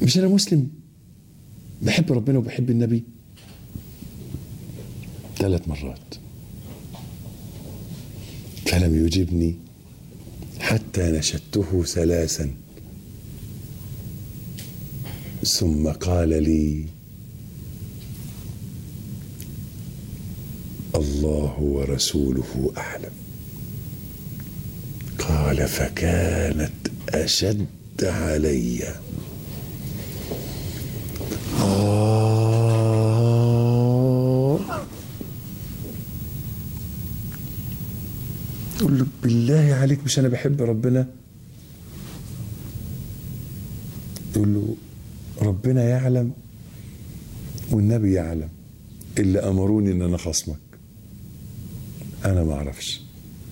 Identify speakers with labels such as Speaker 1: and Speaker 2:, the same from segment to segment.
Speaker 1: مش انا مسلم بحب ربنا وبحب النبي ثلاث مرات فلم يجبني حتى نشدته ثلاثا ثم قال لي الله ورسوله اعلم قال فكانت اشد علي آه قل له بالله عليك مش انا بحب ربنا يقول له ربنا يعلم والنبي يعلم اللي امروني ان انا خصمك انا ما اعرفش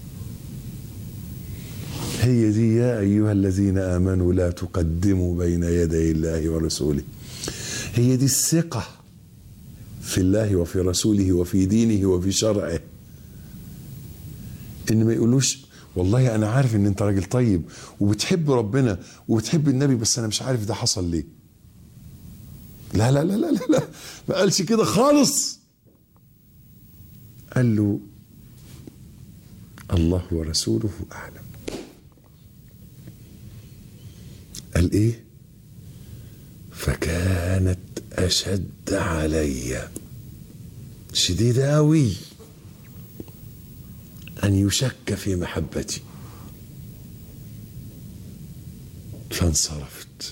Speaker 1: هي دي يا ايها الذين امنوا لا تقدموا بين يدي الله ورسوله هي دي الثقه في الله وفي رسوله وفي دينه وفي شرعه ان ما يقولوش والله انا عارف ان انت راجل طيب وبتحب ربنا وبتحب النبي بس انا مش عارف ده حصل ليه لا لا لا لا لا, لا. ما قالش كده خالص قال له الله ورسوله اعلم قال ايه فكانت اشد علي شديده قوي ان يشك في محبتي فانصرفت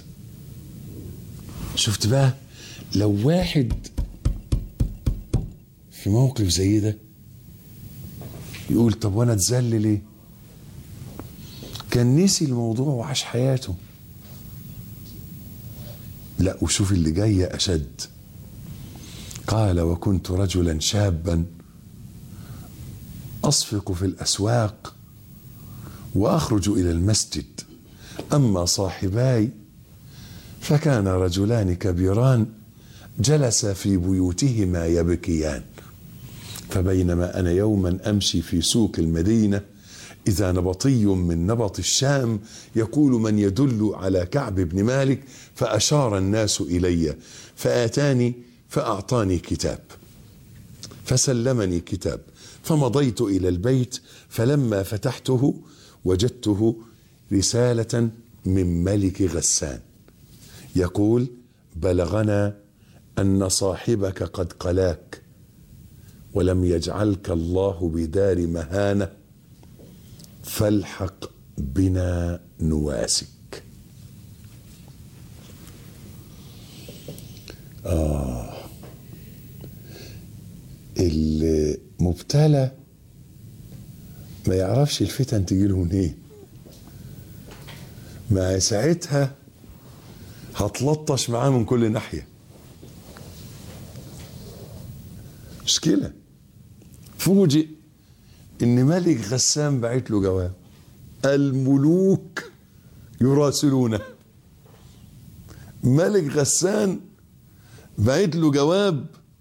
Speaker 1: شفت بقى لو واحد في موقف زي ده يقول طب وانا اتذل ليه كان نسي الموضوع وعاش حياته لا وشوف اللي جاية أشد قال وكنت رجلا شابا أصفق في الأسواق وأخرج إلى المسجد أما صاحباي فكان رجلان كبيران جلسا في بيوتهما يبكيان فبينما أنا يوما أمشي في سوق المدينة إذا نبطي من نبط الشام يقول من يدل على كعب بن مالك فأشار الناس إلي فآتاني فأعطاني كتاب فسلمني كتاب فمضيت إلى البيت فلما فتحته وجدته رسالة من ملك غسان يقول بلغنا أن صاحبك قد قلاك ولم يجعلك الله بدار مهانه فالحق بنا نواسك آه المبتلى ما يعرفش الفتن تجيله منين ما ساعتها هتلطش معاه من كل ناحية مشكلة فوجئ ان ملك غسان بعت له جواب الملوك يراسلونه ملك غسان بعت له جواب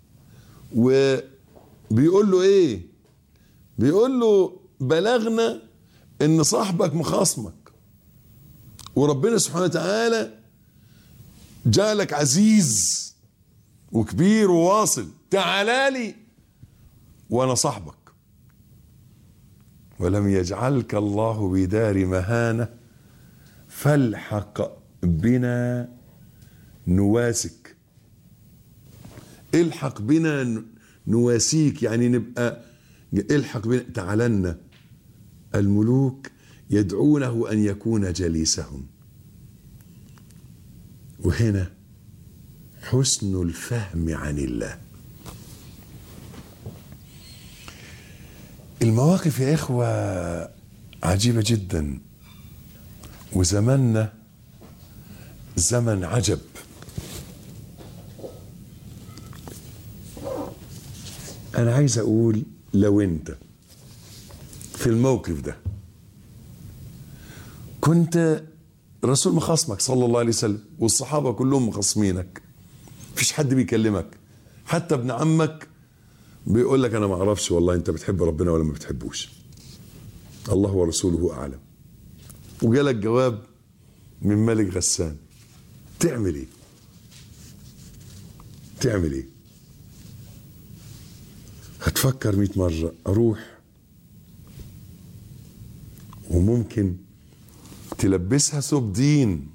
Speaker 1: وبيقول له ايه بيقول له بلغنا ان صاحبك مخاصمك وربنا سبحانه وتعالى جعلك عزيز وكبير وواصل تعالى لي وانا صاحبك ولم يجعلك الله بدار مهانه فالحق بنا نواسك الحق بنا نواسيك يعني نبقى الحق بنا تعالنا الملوك يدعونه ان يكون جليسهم وهنا حسن الفهم عن الله المواقف يا إخوة عجيبة جدا وزماننا زمن عجب أنا عايز أقول لو أنت في الموقف ده كنت رسول مخاصمك صلى الله عليه وسلم والصحابة كلهم مخاصمينك مفيش حد بيكلمك حتى ابن عمك بيقول لك انا ما اعرفش والله انت بتحب ربنا ولا ما بتحبوش الله ورسوله اعلم وجالك جواب من ملك غسان تعمل ايه تعمل ايه هتفكر مئة مرة اروح وممكن تلبسها ثوب دين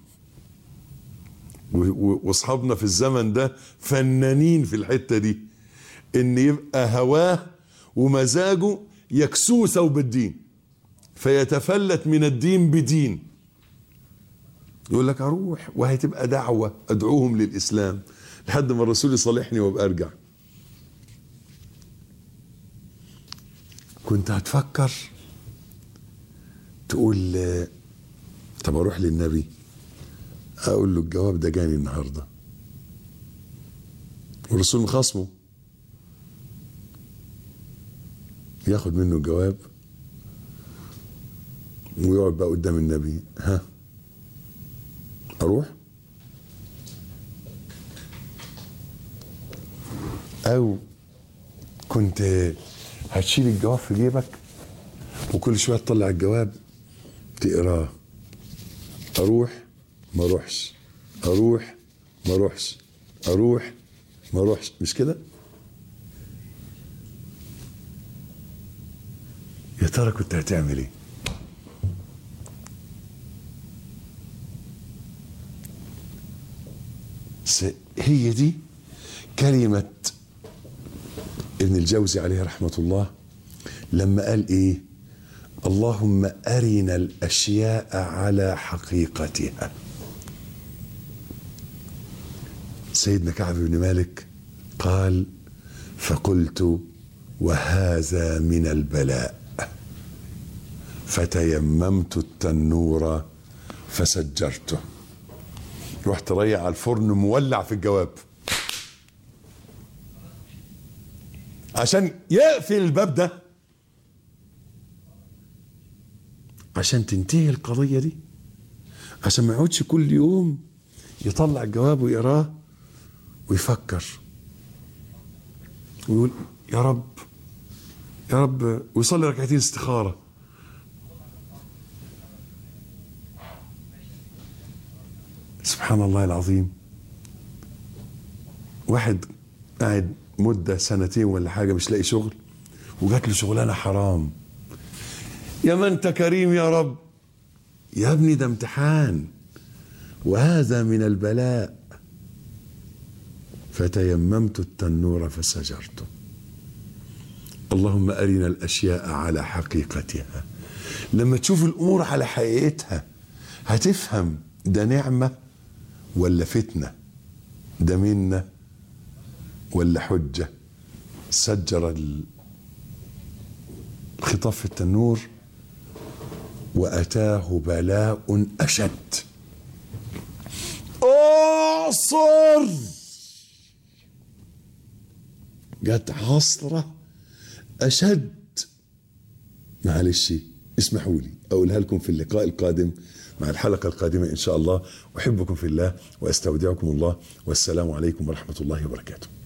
Speaker 1: واصحابنا في الزمن ده فنانين في الحته دي ان يبقى هواه ومزاجه يكسوه ثوب الدين فيتفلت من الدين بدين يقول لك اروح وهتبقى دعوه ادعوهم للاسلام لحد ما الرسول يصالحني وابقى ارجع كنت هتفكر تقول طب اروح للنبي اقول له الجواب ده جاني النهارده والرسول مخاصمه ياخد منه الجواب ويقعد بقى قدام النبي ها اروح او كنت هتشيل الجواب في جيبك وكل شويه تطلع الجواب تقراه اروح ما اروحش اروح ما اروحش اروح ما اروحش مش كده يا ترى كنت هتعمل ايه هي دي كلمة ابن الجوزي عليه رحمة الله لما قال ايه اللهم أرنا الأشياء على حقيقتها سيدنا كعب بن مالك قال فقلت وهذا من البلاء فتيممت التنور فسجرته رحت ريع على الفرن مولع في الجواب عشان يقفل الباب ده عشان تنتهي القضيه دي عشان ما يقعدش كل يوم يطلع الجواب ويقراه ويفكر ويقول يا رب يا رب ويصلي ركعتين استخاره سبحان الله العظيم واحد قاعد مدة سنتين ولا حاجة مش لاقي شغل وجات له شغلانة حرام يا ما انت كريم يا رب يا ابني ده امتحان وهذا من البلاء فتيممت التنور فسجرته اللهم أرنا الأشياء على حقيقتها لما تشوف الأمور على حقيقتها هتفهم ده نعمة ولا فتنة ده منة ولا حجة سجر الخطاف في التنور وأتاه بلاء أشد أعصر جت عصرة أشد معلش اسمحوا لي أقولها لكم في اللقاء القادم مع الحلقة القادمة إن شاء الله أحبكم في الله وأستودعكم الله والسلام عليكم ورحمة الله وبركاته